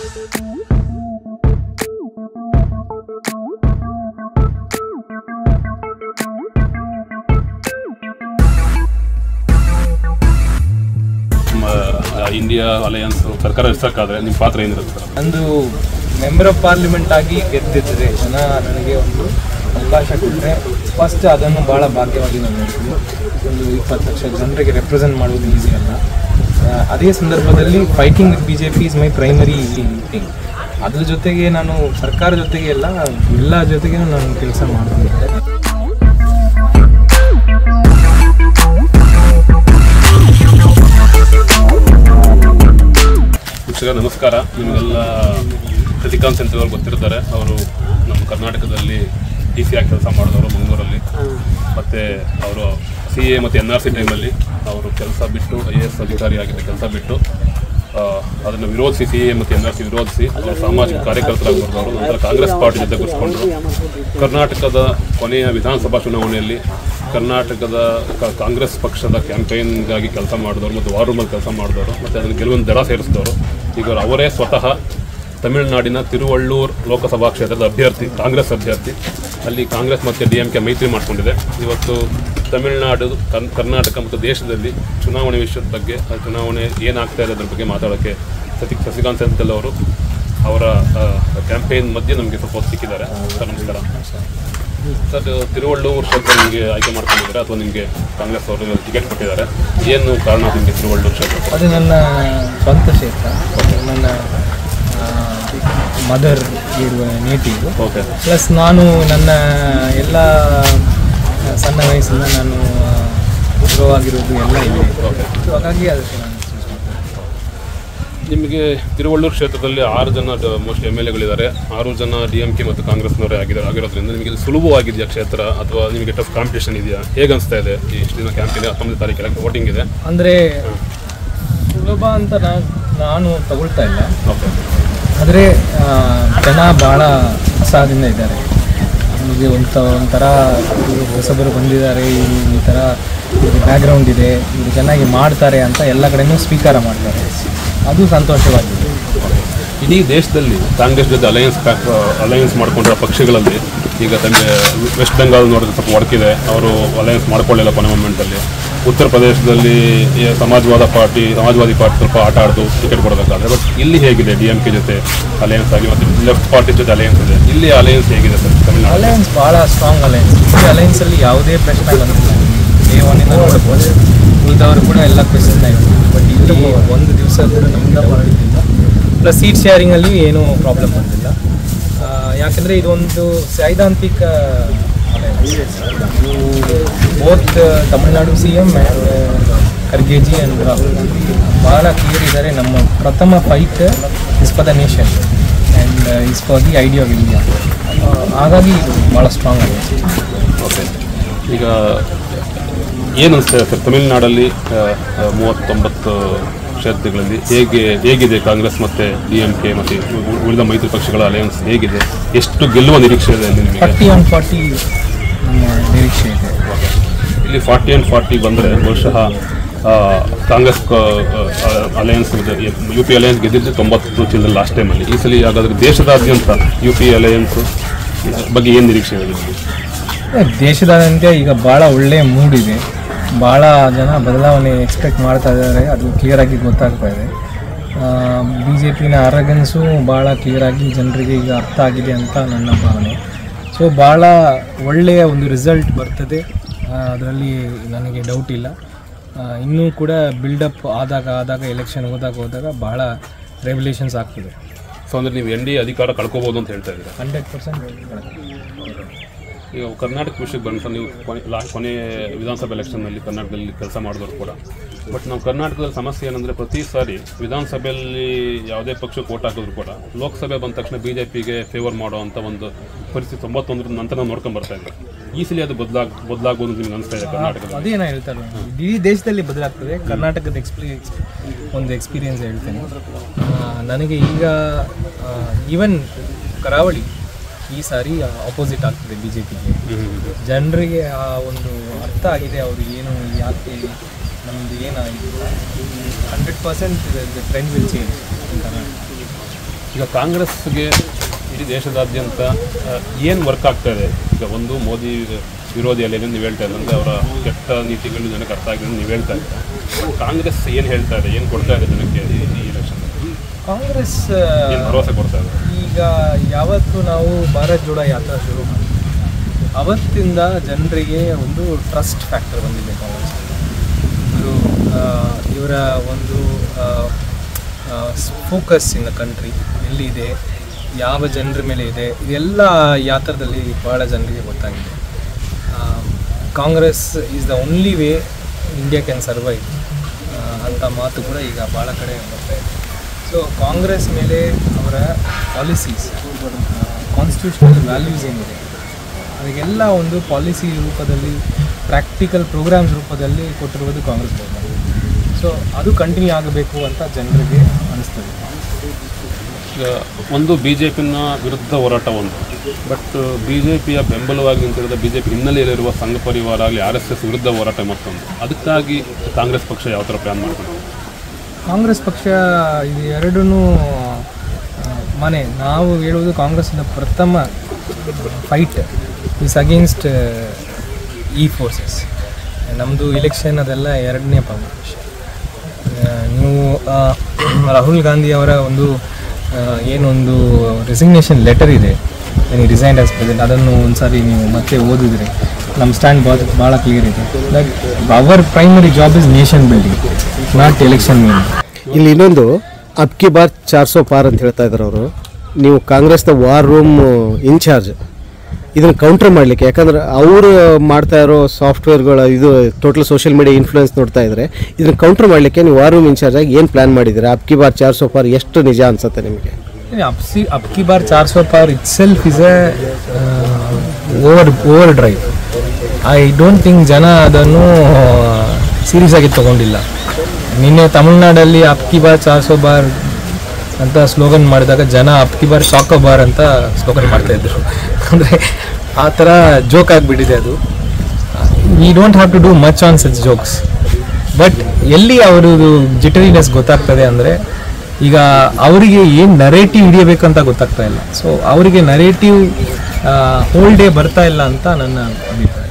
ನಮ್ಮ ಆ, India alliance ಸರ್ಕಾರ ರಚಿಸಕ್ಕಾದ್ರೆ ನಿಮ್ಮ ಪಾತ್ರ ಏನಿರುತ್ತೆ ಸರ್ ನಂದು ಮೆಂಬರ್ ಆಫ್ ಪಾರ್ಲಿಮೆಂಟ್ ಆಗಿ ಗೆದ್ದಿದ್ರೆ ಜನ ನನಗೆ ಒಂದು ಅವಕಾಶ ಕೊಟ್ಟರೆ ಫಸ್ಟ್ ಅದನ್ನು ಭಾಳ ಭಾಗ್ಯವಾಗಿ ನಾನು ನೋಡ್ತೀನಿ ಒಂದು ಇಪ್ಪತ್ತು ಲಕ್ಷ ಜನರಿಗೆ ರೆಪ್ರೆಸೆಂಟ್ ಮಾಡೋದು ಈಸಿ ಅಲ್ಲ ಆ, ಅದೇ ಸಂದರ್ಭದಲ್ಲಿ fighting with B J P is my primary thing ಅದ್ರ ಜೊತೆಗೆ ನಾನು ಸರ್ಕಾರ ಜೊತೆಗೆ ಎಲ್ಲ ಎಲ್ಲ ಜೊತೆಗೆ ನಾನು ಕೆಲಸ ಮಾಡ್ತೀನಿ ವೀಕ್ಷಕರ ನಮಸ್ಕಾರ ನಿಮಗೆಲ್ಲ ಪ್ರತಿಕಾಂತ್ ಸೆಂಟರ್ ಅವರು ಗೊತ್ತಿರ್ತಾರೆ ಅವರು ನಮ್ಮ ಕರ್ನಾಟಕದಲ್ಲಿ ಡಿ ಸಿ ಆಗಿ ಕೆಲಸ ಮಾಡಿದವರು ಮಂಗಳೂರಲ್ಲಿ ಮತ್ತು ಅವರು ಸಿ ಎ ಮತ್ತು ಎನ್ ಆರ್ ಸಿ ಟೈಮಲ್ಲಿ ಅವರು ಕೆಲಸ ಬಿಟ್ಟು ಐ ಎ ಎಸ್ ಅಧಿಕಾರಿ ಆಗಿದ್ದ ಕೆಲಸ ಬಿಟ್ಟು ಅದನ್ನು ವಿರೋಧಿಸಿ ಸಿ ಎ ಮತ್ತು ಎನ್ ಆರ್ ಸಿ ವಿರೋಧಿಸಿ ಅವರು ಸಾಮಾಜಿಕ ಕಾರ್ಯಕರ್ತರಾಗಿ ಬರೆದವರು ನಂತರ ಕಾಂಗ್ರೆಸ್ ಪಾರ್ಟಿ ಜೊತೆ ಗುರುಸ್ಕೊಂಡ್ರು ಕರ್ನಾಟಕದ ಕೊನೆಯ ವಿಧಾನಸಭಾ ಚುನಾವಣೆಯಲ್ಲಿ ಕರ್ನಾಟಕದ ಕ- ಕಾಂಗ್ರೆಸ್ ಪಕ್ಷದ ಕ್ಯಾಂಪೇನ್ಗಾಗಿ ಕೆಲಸ ಮಾಡಿದವರು ಮತ್ತು ವಾರ್ ರೂಮಲ್ಲಿ ಕೆಲಸ ಮಾಡಿದವರು ಮತ್ತು ಅದನ್ನು ಗೆಲುವಿನ ದರ ಸೇರಿಸಿದವರು ಈಗ ಅವ್ರು ಅವರೇ ಸ್ವತಃ ತಮಿಳುನಾಡಿನ ತಿರುವಳ್ಳೂರ್ ಲೋಕಸಭಾ ಕ್ಷೇತ್ರದ ಅಭ್ಯರ್ಥಿ ಕಾಂಗ್ರೆಸ್ ಅಭ್ಯರ್ಥಿ ಅಲ್ಲಿ ಕಾಂಗ್ರೆಸ್ ಮತ್ತು ಡಿ ಎಂ ಕೆ ಮೈತ್ರಿ ಮಾಡಿಕೊಂಡಿದೆ ಇವತ್ತು ತಮಿಳುನಾಡು ಕರ್ನ್- ಕರ್ನಾಟಕ ಮತ್ತು ದೇಶದಲ್ಲಿ ಚುನಾವಣೆ ವಿಷಯದ ಬಗ್ಗೆ ಆ ಚುನಾವಣೆ ಏನಾಗ್ತಾ ಇದೆ ಅದ್ರ ಬಗ್ಗೆ ಮಾತಾಡೋಕ್ಕೆ ಸತಿ ಶಶಿಕಾಂತ್ ಸೆಂಥಲ್ ಅವರು ಅವರ ಕ್ಯಾಂಪೇನ್ ಮಧ್ಯೆ ನಮಗೆ ಸ್ವಲ್ಪ ಹೊತ್ತು ಸಿಕ್ಕಿದ್ದಾರೆ ಸರ್ ನಮಸ್ಕಾರ ಸರ್ ತಿರುವಳ್ಳೂರು ಕ್ಷೇತ್ರ ನಿಮಗೆ ಆಯ್ಕೆ ಮಾಡ್ಕೊಂಡಿದ್ದಾರೆ ಅಥವಾ ನಿಮಗೆ ಕಾಂಗ್ರೆಸ್ ಅವರು ಟಿಕೆಟ್ ಕೊಟ್ಟಿದ್ದಾರೆ ಏನು ಕಾರಣ ನಿಮಗೆ ತಿರುವಳ್ಳೂರು ಕ್ಷೇತ್ರ ಅದು ನನ್ನ ಸ್ವಂತ ಕ್ಷೇತ್ರ ನನ್ನ ಮದರ್ ಇರುವ ನೇಟಿವ್ ಓಕೆ ಪ್ಲಸ್ ನಾನು ನನ್ನ ಎಲ್ಲ ಸಣ್ಣ ವಯಸ್ಸಿಂದ ನಾನು ಗ್ರೋ ಆಗಿರೋದು ಎಲ್ಲ ಇದೆ ಸೊ ಹಾಗಾಗಿ ಅದಕ್ಕೆ ನಾನು choose ಮಾಡ್ದೆ. ನಿಮಗೆ ತಿರುವಳ್ಳೂರು ಕ್ಷೇತ್ರದಲ್ಲಿ ಆರು ಜನ ಮೋಸ್ಟ್ ಎಮ್ ಎಲ್ ಎಗಳಿದ್ದಾರೆ ಆರು ಜನ ಡಿ ಎಂ ಕೆ ಮತ್ತು ಕಾಂಗ್ರೆಸ್ನವರೇ ಆಗಿದ್ದಾರೆ ಆಗಿರೋದ್ರಿಂದ ನಿಮಗೆ ಇದು ಸುಲಭವಾಗಿದೆಯಾ ಕ್ಷೇತ್ರ ಅಥವಾ ನಿಮಗೆ ಟಫ್ ಕಾಂಪಿಟೇಷನ್ ಇದೆಯಾ ಹೇಗೆ ಅನಿಸ್ತಾ ಇದೆ ಈ ಇಷ್ಟು ದಿನ ಕ್ಯಾಂಪ್ ಇದೆ ಹತ್ತೊಂಬತ್ತು ತಾರೀಕು ವೋಟಿಂಗ್ ಇದೆ ಅಂದರೆ ಸುಲಭ ಅಂತ ನಾನು ನಾನು ತಗೊಳ್ತಾ ಇಲ್ಲ ಓಕೆ ಆದರೆ ಜನ ಭಾಳ ಉತ್ಸಾಹದಿಂದ ಇದ್ದಾರೆ ನಮಗೆ ಒಂಥ ಒಂಥರ ಇವ್ರು ಹೊಸಬರು ಬಂದಿದ್ದಾರೆ ಇವ್ರು ಈ ಥರ ಬ್ಯಾಕ್ಗ್ರೌಂಡ್ ಇದೆ ಇವರು ಚೆನ್ನಾಗಿ ಮಾಡ್ತಾರೆ ಅಂತ ಎಲ್ಲ ಕಡೆನೂ ಸ್ವೀಕಾರ ಮಾಡ್ತಾರೆ ಅದು ಸಂತೋಷವಾಗಿದೆ ಇಡೀ ದೇಶದಲ್ಲಿ ಕಾಂಗ್ರೆಸ್ ಜೊತೆ ಅಲಯನ್ಸ್ ಅಲಯನ್ಸ್ ಮಾಡ್ಕೊಂಡಿರೋ ಪಕ್ಷಗಳಲ್ಲಿ ಈಗ ತಮಗೆ ವೆಸ್ಟ್ ಬೆಂಗಾಲ್ ನೋಡಿದ್ರೆ ಸ್ವಲ್ಪ ಒಡಕಿದೆ ಅವರು ಅಲಯನ್ಸ್ ಮಾಡ್ಕೊಳ್ಳಿಲ್ಲ ಕೊನೆ ಮೊಮೆಂಟಲ್ಲಿ ಉತ್ತರ ಪ್ರದೇಶದಲ್ಲಿ ಈ ಸಮಾಜವಾದ ಪಾರ್ಟಿ ಸಮಾಜವಾದಿ ಪಾರ್ಟಿ ಸ್ವಲ್ಪ ಆಟ ಆಡ್ದು ಟಿಕೆಟ್ ಕೊಡಬೇಕಾದ್ರೆ ಬಟ್ ಇಲ್ಲಿ ಹೇಗಿದೆ ಡಿ ಎಂ ಕೆ ಜೊತೆ ಅಲಯನ್ಸ್ ಆಗಿ ಮತ್ತು ಲೆಫ್ಟ್ ಪಾರ್ಟಿ ಜೊತೆ ಅಲಯನ್ಸ್ ಇದೆ ಇಲ್ಲಿ ಅಲಯನ್ಸ್ ಹೇಗಿದೆ ಸರ್ ತಮಿಳುನಾಡು ಅಲಯನ್ಸ್ ಭಾಳ ಸ್ಟ್ರಾಂಗ್ ಅಲಯನ್ಸ್ ಈ ಅಲಯನ್ಸಲ್ಲಿ ಯಾವುದೇ ಪ್ರಶ್ನೆ ಬಂದಿಲ್ಲ ಡೇ ಒನ್ನಿಂದ ನೋಡ್ಬೋದು ಉಳಿದವರು ಕೂಡ ಎಲ್ಲ ಕ್ವೆಶನ್ ಆಯಿತು ಬಟ್ ಇಲ್ಲಿ ಒಂದು ದಿವಸ ಕೂಡ ನಮ್ಗೆ ಬಂದಿಲ್ಲ ಪ್ಲಸ್ ಸೀಟ್ ಶೇರಿಂಗಲ್ಲಿ ಏನೂ ಪ್ರಾಬ್ಲಮ್ ಬಂದಿಲ್ಲ ಆ, ಯಾಕಂದರೆ ಇದೊಂದು ಸೈದ್ಧಾಂತಿಕ both Tamil Nadu C M Kharge ji and Rahul Gandhi ಭಾಳ ಕ್ಲಿಯರ್ ಇದ್ದಾರೆ ನಮ್ಮ ಪ್ರಥಮ fight is for the nation and is for the idea of India ಹಾಗಾಗಿ ಇದು ಭಾಳ ಸ್ಟ್ರಾಂಗ್ ಆಗಿದೆ ಓಕೆ ಈಗ ಏನು ಅನಿಸ್ತದೆ ಸರ್ ತಮಿಳುನಾಡಲ್ಲಿ ಆ, ಆ, ಮೂವತ್ತೊಂಬತ್ತು ಕ್ಷೇತ್ರಗಳಲ್ಲಿ ಹೇಗೆ ಹೇಗಿದೆ ಕಾಂಗ್ರೆಸ್ ಮತ್ತು ಡಿ ಎಂ ಕೆ ಮತ್ತು ಉ- ಉಳಿದ ಮೈತ್ರಿ ಪಕ್ಷಗಳ ಅಲಯನ್ಸ್ ಹೇಗಿದೆ ಎಷ್ಟು ಗೆಲ್ಲುವ ನಿರೀಕ್ಷೆ ಇದೆ ಅಲ್ಲಿ ನಿಮಗೆ ಫಾರ್ಟಿ ಆನ್ ಫಾರ್ಟಿ ನಮ್ಮ ನಿರೀಕ್ಷೆ ಇದೆ ಇಲ್ಲಿ ಫಾರ್ಟಿ ಆ್ಯಂಡ್ ಫಾರ್ಟಿ ಬಂದರೆ ಬಹುಶಃ ಆ, Congress alliance U P alliance ಗೆದ್ದಿದ್ದು ತೊಂಬತ್ತು ಚಿಲ್ಲರೆ ಲಾಸ್ಟ್ ಟೈಮಲ್ಲಿ ಈ ಸಲ ಹಾಗಾದರೆ ದೇಶದಾದ್ಯಂತ ಯು ಪಿ ಅಲಯನ್ಸ್ ಬಗ್ಗೆ ಏನು ನಿರೀಕ್ಷೆ ಇದೆ ನಿಮಗೆ ದೇಶದಾದ್ಯಂತ ಈಗ ಭಾಳ ಒಳ್ಳೆಯ ಮೂಡ್ ಇದೆ ಭಾಳ ಜನ ಬದಲಾವಣೆ ಎಕ್ಸ್ಪೆಕ್ಟ್ ಮಾಡ್ತಾ ಇದ್ದಾರೆ ಅದು ಕ್ಲಿಯರ್ ಆಗಿ ಗೊತ್ತಾಗ್ತಾ ಇದೆ ಬಿ ಜೆ ಪಿನ ಅರಗನ್ಸು ಭಾಳ ಕ್ಲಿಯರ್ ಆಗಿ ಜನರಿಗೆ ಈಗ ಅರ್ಥ ಆಗಿದೆ ಅಂತ ನನ್ನ ಭಾವನೆ ಸೊ ಭಾಳ ಒಳ್ಳೆಯ ಒಂದು ರಿಸಲ್ಟ್ ಬರ್ತದೆ ಅದರಲ್ಲಿ ನನಗೆ ಡೌಟ್ ಇಲ್ಲ ಆ, ಇನ್ನೂ ಕೂಡ ಬಿಲ್ಡಪ್ ಆದಾಗ ಆದಾಗ ಎಲೆಕ್ಷನ್ ಹೋದಾಗ ಹೋದಾಗ ಭಾಳ ರೆವ್ಯುಲೇಷನ್ಸ್ ಆಗ್ತದೆ ಸೊ ಅಂದರೆ ನೀವು ಎನ್ ಡಿ ಅಧಿಕಾರ ಕಳ್ಕೊಬೋದು ಅಂತ ಹೇಳ್ತಾ ಇದ್ದೀರಾ ಹಂಡ್ರೆಡ್ ಪರ್ಸೆಂಟ್ ಈಗ ಕರ್ನಾಟಕ ವಿಷಯಕ್ಕೆ ಬಂದು ಸರ್ ನೀವು ಕೊನೆ ಲಾಸ್ಟ್ ಕೊನೆ ವಿಧಾನಸಭೆ ಎಲೆಕ್ಷನ್ನಲ್ಲಿ ಕರ್ನಾಟಕದಲ್ಲಿ ಕೆಲಸ ಮಾಡಿದವರು ಕೂಡ ಬಟ್ ನಾವು ಕರ್ನಾಟಕದಲ್ಲಿ ಸಮಸ್ಯೆ ಏನಂದರೆ ಪ್ರತಿ ಸಾರಿ ವಿಧಾನಸಭೆಯಲ್ಲಿ ಯಾವುದೇ ಪಕ್ಷಕ್ಕೆ ಓಟ್ ಹಾಕಿದ್ರು ಕೂಡ ಲೋಕಸಭೆ ಬಂದ ತಕ್ಷಣ ಬಿ ಜೆ ಪಿಗೆ ಫೇವರ್ ಮಾಡುವಂಥ ಒಂದು ಪರಿಸ್ಥಿತಿ ತೊಂಬತ್ತೊಂದರ ನಂತರ ನಾವು ನೋಡ್ಕೊಂಡು ಬರ್ತಾ ಇದ್ದೀವಿ ಈ ಸಲ ಅದು ಬದಲಾಗ ಬದಲಾಗ್ಬೋದು ಅಂತ ನಿಮ್ಗೆ ಅನಿಸ್ತಾ ಇದೆ ಕರ್ನಾಟಕದಲ್ಲಿ ಅದೇ ನಾ ಹೇಳ್ತಾರೆ ಇಡೀ ದೇಶದಲ್ಲಿ ಬದಲಾಗ್ತದೆ ಕರ್ನಾಟಕದ ಎಕ್ಸ್ಪೀರಿ ಒಂದು ಎಕ್ಸ್ಪೀರಿಯನ್ಸ್ ಹೇಳ್ತೇನೆ ಆ, ನನಗೆ ಈಗ ಈವನ್ ಕರಾವಳಿ ಈ ಸಾರಿ ಆಪೋಸಿಟ್ ಆಗ್ತದೆ ಬಿ ಜೆ ಪಿಗೆ ಜನರಿಗೆ ಆ ಒಂದು ಅರ್ಥ ಆಗಿದೆ ಅವರು ಏನು ಯಾಕೆ ನಮ್ಮದು ಏನಾಗಿದೆ hundred percent trend will change Karnataka ಈಗ ಕಾಂಗ್ರೆಸ್ಗೆ ಇಡೀ ದೇಶದಾದ್ಯಂತ ಏನು ವರ್ಕ್ ಆಗ್ತಾ ಇದೆ ಈಗ ಒಂದು ಮೋದಿ ವಿರೋಧಿ ಅಲೆ ನೀವು ಹೇಳ್ತಾ ಇದ್ದಂತೆ ಅವರ ಕೆಟ್ಟ ನೀತಿಗಳು ಜನಕ್ಕೆ ಅರ್ಥ ಆಗಿದೆ ನೀವು ಹೇಳ್ತಾ ಇದ್ದೀರಾ ಕಾಂಗ್ರೆಸ್ ಏನು ಹೇಳ್ತಾ ಇದೆ ಏನು ಕೊಡ್ತಾ ಇದೆ ಜನಕ್ಕೆ ಈ ಈ ಎಲೆಕ್ಷನ್ ಕಾಂಗ್ರೆಸ್ ಏನು ಭರವಸೆ ಕೊಡ್ತಾ ಇದೆ ಈಗ ಯಾವತ್ತು ನಾವು ಭಾರತ್ ಜೋಡೋ ಯಾತ್ರಾ ಶುರು ಮಾಡಿದ್ವಿ ಅವತ್ತಿಂದ ಜನರಿಗೆ ಒಂದು ಟ್ರಸ್ಟ್ ಫ್ಯಾಕ್ಟರ್ ಬಂದಿದೆ ಕಾಂಗ್ರೆಸ್ ಇದು ಆ, ಇವರ ಒಂದು ಫೋಕಸ್ ಇನ್ ದ ಕಂಟ್ರಿ ಎಲ್ಲಿದೆ ಯಾವ ಜನರ ಮೇಲೆ ಇದೆ ಇದೆಲ್ಲ ಯಾತ್ರದಲ್ಲಿ ಭಾಳ ಜನರಿಗೆ ಗೊತ್ತಾಗಿದೆ ಆ, Congress is the only way India can survive ಅಂತ ಮಾತು ಕೂಡ ಈಗ ಭಾಳ ಕಡೆ ಬರ್ತಾ ಇದೆ ಸೊ ಕಾಂಗ್ರೆಸ್ ಮೇಲೆ ಅವರ ಪಾಲಿಸೀಸ್ ಕಾನ್ಸ್ಟಿಟ್ಯೂಷನಲ್ ವ್ಯಾಲ್ಯೂಸ್ ಏನಿದೆ ಅದಕ್ಕೆಲ್ಲ ಒಂದು ಪಾಲಿಸಿ ರೂಪದಲ್ಲಿ ಪ್ರಾಕ್ಟಿಕಲ್ ಪ್ರೋಗ್ರಾಮ್ಸ್ ರೂಪದಲ್ಲಿ ಕೊಟ್ಟಿರುವುದು ಕಾಂಗ್ರೆಸ್ ಗೌರ್ಮೆಂಟ್ ಸೊ ಅದು ಕಂಟಿನ್ಯೂ ಆಗಬೇಕು ಅಂತ ಜನರಿಗೆ ಅನಿಸ್ತದೆ ಈಗ ಒಂದು ಬಿ ಜೆ ಪಿನ ವಿರುದ್ಧ ಹೋರಾಟ ಒಂದು ಬಟ್ ಬಿ ಜೆ ಪಿಯ ಬೆಂಬಲವಾಗಿ ನಿಂತಿರುವ ಬಿ ಜೆ ಪಿ ಹಿನ್ನೆಲೆಯಲ್ಲಿರುವ ಸಂಘ ಪರಿವಾರ ಆಗಲಿ ಆರ್ ಎಸ್ ಎಸ್ ವಿರುದ್ಧ ಹೋರಾಟ ಮತ್ತೊಂದು ಅದಕ್ಕಾಗಿ ಕಾಂಗ್ರೆಸ್ ಪಕ್ಷ ಯಾವ ಥರ ಪ್ಲಾನ್ ಮಾಡ್ಕೊಂಡು ಕಾಂಗ್ರೆಸ್ ಪಕ್ಷ ಇದು ಎರಡೂ ಮನೆ ನಾವು ಹೇಳುವುದು ಕಾಂಗ್ರೆಸ್ನ ಪ್ರಥಮ ಫೈಟ್ ಇಸ್ ಅಗೇನ್ಸ್ಟ್ ಇ ಫೋರ್ಸಸ್ ನಮ್ಮದು ಇಲೆಕ್ಷನ್ ಅದೆಲ್ಲ ಎರಡನೇ ವಿಷಯ ನೀವು ಆ, ರಾಹುಲ್ ಗಾಂಧಿ ಅವರ ಒಂದು ಆ, ಏನೊಂದು ರೆಸಿಗ್ನೇಷನ್ ಲೆಟರ್ ಇದೆ ಏನು ರಿಸೈನ್ ಆಸ್ ಪ್ರೆಸಿಡೆಂಟ್ ಅದನ್ನು ಒಂದ್ಸಾರಿ ನೀವು ಮತ್ತೆ ಓದಿದ್ರೆ ನಮ್ಮ ಸ್ಟ್ಯಾಂಡ್ ಭಾಳ ಭಾಳ ಕ್ಲಿಯರ್ ಇದೆ that our primary job is nation building not election mean ಇಲ್ಲಿ ಇನ್ನೊಂದು ಅಬ್ಕಿ ಬಾರ್ ಚಾರ್ ಸೋ ಪಾರ್ ಅಂತ ಹೇಳ್ತಾ ಇದ್ದಾರೆ ಅವರು ನೀವು ಕಾಂಗ್ರೆಸ್ನ ವಾರ್ ರೂಮ್ ಇನ್ಚಾರ್ಜ್ ಇದನ್ನು ಕೌಂಟರ್ ಮಾಡಲಿಕ್ಕೆ ಯಾಕಂದ್ರೆ ಅವರು ಮಾಡ್ತಾ ಇರೋ ಸಾಫ್ಟ್ವೇರ್ಗಳ ಇದು ಟೋಟಲ್ ಸೋಷಿಯಲ್ ಮೀಡಿಯಾ ಇನ್ಫ್ಲೂಯೆನ್ಸ್ ನೋಡ್ತಾ ಇದ್ದಾರೆ ಇದನ್ನು ಕೌಂಟರ್ ಮಾಡಲಿಕ್ಕೆ ನೀವು ವಾರ್ ರೂಮ್ ಇನ್ಚಾರ್ಜ್ ಆಗಿ ಏನು ಪ್ಲಾನ್ ಮಾಡಿದ್ದೀರಾ ಅಬ್ಕಿ ಬಾರ್ ಚಾರ್ ಸೋ ಪಾರ್ ಎಷ್ಟು ನಿಜ ಅನ್ಸುತ್ತೆ ನಿಮಗೆ ಅಪ್ಸಿ ಅಬ್ಕಿ ಬಾರ್ ಚಾರ್ ಸೋ ಪಾರ್ itself is a over over drive I don't think ಜನ ಅದನ್ನು ಸೀರಿಯಸ್ ಆಗಿ ತಗೊಂಡಿಲ್ಲ ನಿನ್ನೆ ತಮಿಳ್ನಾಡಲ್ಲಿ ಅಬ್ಕಿ ಬಾರ್ ಚಾರ್ ಸೋ ಬಾರ್ ಅಂತ ಸ್ಲೋಗನ್ ಮಾಡಿದಾಗ ಜನ ಅಬ್ಕಿ ಬಾರ್ ಚಾಕೋ ಬಾರ್ ಅಂತ ಸ್ಲೋಗನ್ ಮಾಡ್ತಾ ಇದ್ರು ಅಂದರೆ ಆ ಥರ ಜೋಕ್ ಆಗಿಬಿಟ್ಟಿದೆ ಅದು we don't have to do much on such jokes but ಎಲ್ಲಿ ಅವರದು ಜಿಟರಿನೆಸ್ ಗೊತ್ತಾಗ್ತದೆ ಅಂದರೆ ಈಗ ಅವರಿಗೆ ಏನು ನರೇಟಿವ್ ಹಿಡಿಯಬೇಕಂತ ಗೊತ್ತಾಗ್ತಾ ಇಲ್ಲ ಸೊ ಅವರಿಗೆ ನರೇಟಿವ್ ಹೋಲ್ ಡೇ ಬರ್ತಾ ಇಲ್ಲ ಅಂತ ನನ್ನ ಅಭಿಪ್ರಾಯ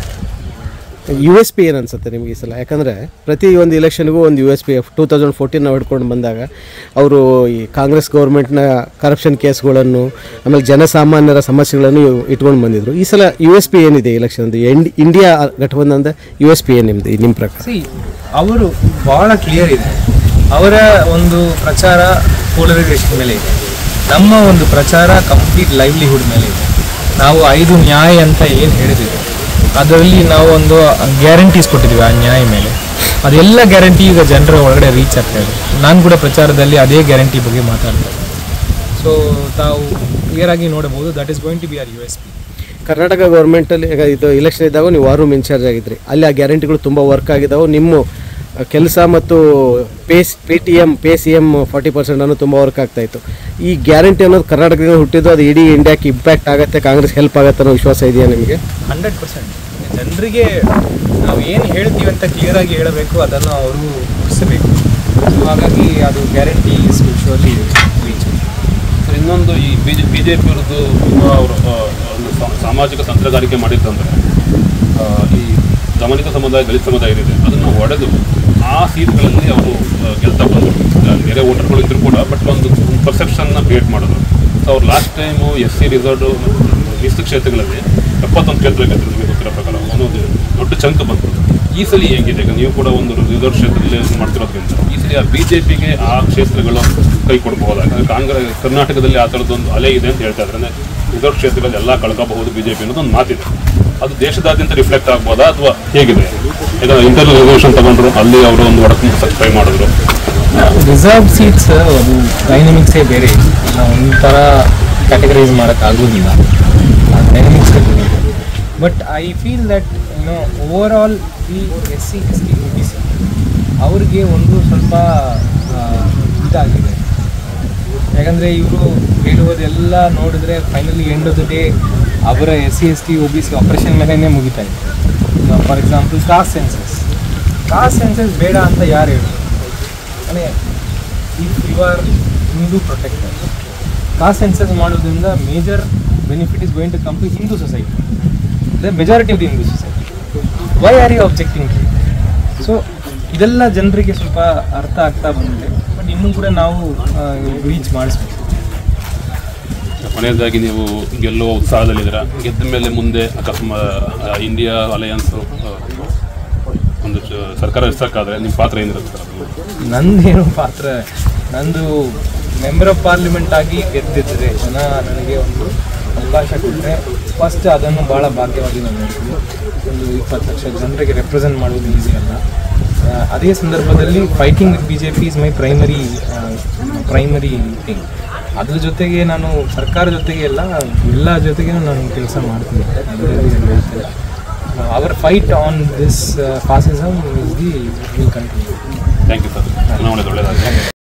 ಯು ಎಸ್ ಪಿ ಏನು ಅನ್ಸುತ್ತೆ ನಿಮಗೆ ಈ ಸಲ ಯಾಕಂದರೆ ಪ್ರತಿ ಒಂದು ಇಲೆಕ್ಷನ್ಗೂ ಒಂದು U S P two thousand fourteen ನಾವು ಹಿಡ್ಕೊಂಡು ಬಂದಾಗ ಅವರು ಈ ಕಾಂಗ್ರೆಸ್ ಗೌರ್ಮೆಂಟ್ನ ಕರಪ್ಷನ್ ಕೇಸ್ಗಳನ್ನು ಆಮೇಲೆ ಜನಸಾಮಾನ್ಯರ ಸಮಸ್ಯೆಗಳನ್ನು ಇಟ್ಕೊಂಡು ಬಂದಿದ್ರು ಈ ಸಲ ಯು ಎಸ್ ಪಿ ಏನಿದೆ ಇಲೆಕ್ಷನ್ ಇಂಡಿಯಾ ಘಟಬಂಧನದ ಯು ಎಸ್ ಪಿ ಏನು ನಿಮ್ಮದು ನಿಮ್ಮ ಪ್ರಕಾರ ಸಿ ಅವರು ಬಹಳ ಕ್ಲಿಯರ್ ಇದೆ ಅವರ ಒಂದು ಪ್ರಚಾರ ಪೋಲರೈಸೇಷನ್ ಮೇಲೆ ಇದೆ ನಮ್ಮ ಒಂದು ಪ್ರಚಾರ ಕಂಪ್ಲೀಟ್ ಲೈವ್ಲಿಹುಡ್ ಮೇಲೆ ಇದೆ ನಾವು ಐದು ನ್ಯಾಯ ಅಂತ ಏನು ಹೇಳಿದ್ದೀವಿ ಅದರಲ್ಲಿ ನಾವು ಒಂದು ಗ್ಯಾರಂಟೀಸ್ ಕೊಟ್ಟಿದ್ದೀವಿ ಆ ನ್ಯಾಯ ಮೇಲೆ ಅದೆಲ್ಲ ಗ್ಯಾರಂಟಿ ಈಗ ಜನರ ಒಳಗಡೆ ರೀಚ್ ಆಗ್ತಾ ಇದೆ ನಾನು ಕೂಡ ಪ್ರಚಾರದಲ್ಲಿ ಅದೇ ಗ್ಯಾರಂಟಿ ಬಗ್ಗೆ ಮಾತಾಡ್ತಾ ಇದ್ದೆ ಸೊ ತಾವು ಕ್ಲಿಯರ್ ಆಗಿ ನೋಡಬಹುದು that is going to be our U S P Karnataka ಗೌರ್ಮೆಂಟಲ್ಲಿ ಈಗ ಇದು ಇಲೆಕ್ಷನ್ ಇದ್ದಾಗ ನೀವು ವಾರ್ ರೂಮ್ ಇನ್ಚಾರ್ಜ್ ಆಗಿದ್ರಿ ಅಲ್ಲಿ ಆ ಗ್ಯಾರಂಟಿಗಳು ತುಂಬ ವರ್ಕ್ ಆಗಿದ್ದಾವೆ ನಿಮ್ಮ ಕೆಲಸ ಮತ್ತು ಪೇಸ್ Paytm pay C M forty percent ಅನ್ನೋ ತುಂಬ ವರ್ಕ್ ಆಗ್ತಾ ಇತ್ತು ಈ ಗ್ಯಾರಂಟಿ ಅನ್ನೋದು ಕರ್ನಾಟಕದಿಂದ ಹುಟ್ಟಿದ್ದು ಅದು ಇಡೀ ಇಂಡಿಯಾಕ್ಕೆ ಇಂಪ್ಯಾಕ್ಟ್ ಆಗುತ್ತೆ ಕಾಂಗ್ರೆಸ್ ಹೆಲ್ಪ್ ಆಗುತ್ತೆ ಅನ್ನೋ ವಿಶ್ವಾಸ ಇದೆಯಾ ನಿಮಗೆ ಹಂಡ್ರೆಡ್ ಪರ್ಸೆಂಟ್ ಜನರಿಗೆ ನಾವು ಏನು ಹೇಳ್ತೀವಿ ಅಂತ ಕ್ಲಿಯರ್ ಆಗಿ ಹೇಳಬೇಕು ಅದನ್ನು ಅವರು ಗುರುತಿಸಬೇಕು ಸೊ ಹಾಗಾಗಿ ಅದು guarantee is surely reach sir ಇನ್ನೊಂದು ಈ B J B J P ಅವ್ರದ್ದು ತುಂಬ ಅವರು ಒಂದು ಸಾ- ಸಾಮಾಜಿಕ ತಂತ್ರಗಾರಿಕೆ ಮಾಡಿದ್ದಂದ್ರೆ ಆ, ಈ ದಮನಿತ ಸಮುದಾಯ ದಲಿತ ಸಮುದಾಯ ಏನಿದೆ ಅದನ್ನು ಹೊಡೆದು ಆ ಸೀಟ್ಗಳಲ್ಲಿ ಅವರು ಆ, ಗೆಲ್ತಾ ಬಂದರು ಬೇರೆ ವೋಟರ್ಗಳು ಇದ್ರು ಕೂಡ ಬಟ್ ಒಂದು ಪರ್ಸೆಪ್ಷನ್ನ ಕ್ರಿಯೇಟ್ ಮಾಡಿದ್ರು ಸೊ ಅವ್ರು last time S C reserved ಮೀಸಲು ಕ್ಷೇತ್ರಗಳಲ್ಲಿ ಎಪ್ಪತ್ತೊಂದು ಕ್ಷೇತ್ರ ಗೆದ್ದರು ನಿಮಗೆ ಗೊತ್ತಿರೋ ಪ್ರಕಾರ ಒಂದೊಂದು ದೊಡ್ಡ ಚಂಕ್ ಬಂತು ಈ ಸಲ ಹೇಗಿದೆ ಈಗ ನೀವು ಕೂಡ ಒಂದು ರಿಸರ್ವ್ ಕ್ಷೇತ್ರದಲ್ಲಿ ಮಾಡ್ತಿರೋದ್ರಿಂದ ಈ ಸಲ ಬಿ ಜೆ ಪಿಗೆ ಆ ಕ್ಷೇತ್ರಗಳು ಕೈ ಕೊಡಬಹುದಾ ಯಾಕಂದ್ರೆ ಕಾಂಗ್ರೆಸ್ ಕರ್ನಾಟಕದಲ್ಲಿ ಆ ಥರದ್ದೊಂದು ಅಲೆ ಇದೆ ಅಂತ ಹೇಳ್ತಾ ಇದ್ದಾರೆ ರಿಸರ್ವ್ ಕ್ಷೇತ್ರಗಳಲ್ಲಿ ಎಲ್ಲ ಕಳ್ಕೋಬಹುದು ಬಿ ಜೆ ಪಿ ಅನ್ನೋದು ಒಂದು ಮಾತಿದೆ ಅದು ದೇಶದಾದ್ಯಂತ ರಿಫ್ಲೆಕ್ಟ್ ಆಗ್ಬೋದಾ ಅಥವಾ ಹೇಗಿದೆ ಈಗ ಇಂಟರ್ನಲ್ ರಿಸರ್ವೇಷನ್ ತಗೊಂಡ್ರು ಅಲ್ಲಿ ಅವರು ಒಂದು ಒಡಕು ಟ್ರೈ ಮಾಡಿದ್ರು ರಿಸರ್ವ್ ಸೀಟ್ಸ್ ಅದು ಡೈನಮಿಕ್ಸೇ ಬೇರೆ ನಾವು ಒಂಥರ ಕ್ಯಾಟಗರೈಸ್ ಮಾಡೋಕ್ಕಾಗೋದಿಲ್ಲ ಆ dynamics but I feel that you know over all ಈ S C S T B C ಅವ್ರಿಗೆ ಒಂದು ಸ್ವಲ್ಪ ಆ, ಇದಾಗಿದೆ ಯಾಕಂದರೆ ಇವರು ಹೇಳುವುದೆಲ್ಲ ನೋಡಿದ್ರೆ finally end of the day ಅವರ S C S T O B C operation ಮೇಲೇ ಮುಗಿತಾ ಇದೆ for example caste census caste census ಬೇಡ ಅಂತ ಯಾರು ಹೇಳಿದ್ರು ಅಂದರೆ if you are Hindu protector caste census ಮಾಡೋದ್ರಿಂದ major benefit is going to come to Hindu society the majority of the Hindu society why are you objecting so ಇದೆಲ್ಲ ಜನರಿಗೆ ಸ್ವಲ್ಪ ಅರ್ಥ ಆಗ್ತಾ ಬಂದಿದೆ ಬಟ್ ಇನ್ನೂ ಕೂಡ ನಾವು ರೀಚ್ ಮಾಡಿಸ್ಬೇಕು ಕೊನೆಯದಾಗಿ ನೀವು ಗೆಲ್ಲುವ ಉತ್ಸಾಹದಲ್ಲಿದ್ದೀರಾ ಗೆದ್ದ ಮೇಲೆ ಮುಂದೆ ಅಕಸ್ಮಾತ್ ಇಂಡಿಯಾ ಅಲಯನ್ಸ್ ಒಂದು ಚ- ಸರ್ಕಾರ ರಚಿಸೋಕ್ಕಾದ್ರೆ ನಿಮ್ಮ ಪಾತ್ರ ಏನಿರುತ್ತೆ ಸರ್ ಅದು? ನಂದೇನು ಪಾತ್ರ ನಂದು ಮೆಂಬರ್ ಆಫ್ ಪಾರ್ಲಿಮೆಂಟ್ ಆಗಿ ಗೆದ್ದಿದ್ದರೆ ಜನ ನನಗೆ ಒಂದು ಅವಕಾಶ ಕೊಟ್ಟರೆ ಫಸ್ಟ್ ಅದನ್ನು ಭಾಳ ಭಾಗ್ಯವಾಗಿ ನಾನು ನೋಡ್ತೀನಿ ಒಂದು ಇಪ್ಪತ್ತು ಲಕ್ಷ ಜನರಿಗೆ ರೆಪ್ರೆಸೆಂಟ್ ಮಾಡೋದು ಈಸಿ ಅಲ್ಲ ಆ, ಅದೇ ಸಂದರ್ಭದಲ್ಲಿ fighting with B J P is my primary primary thing ಅದ್ರ ಜೊತೆಗೆ ನಾನು ಸರ್ಕಾರ ಜೊತೆಗೆ ಎಲ್ಲ ಎಲ್ಲ ಜೊತೆಗೆ ನಾನು ಕೆಲಸ ಮಾಡ್ತೀನಿ our fight on this fascism is the will continue thank you sir ಚುನಾವಣೆ ಒಳ್ಳೆಯದಾಗಲಿ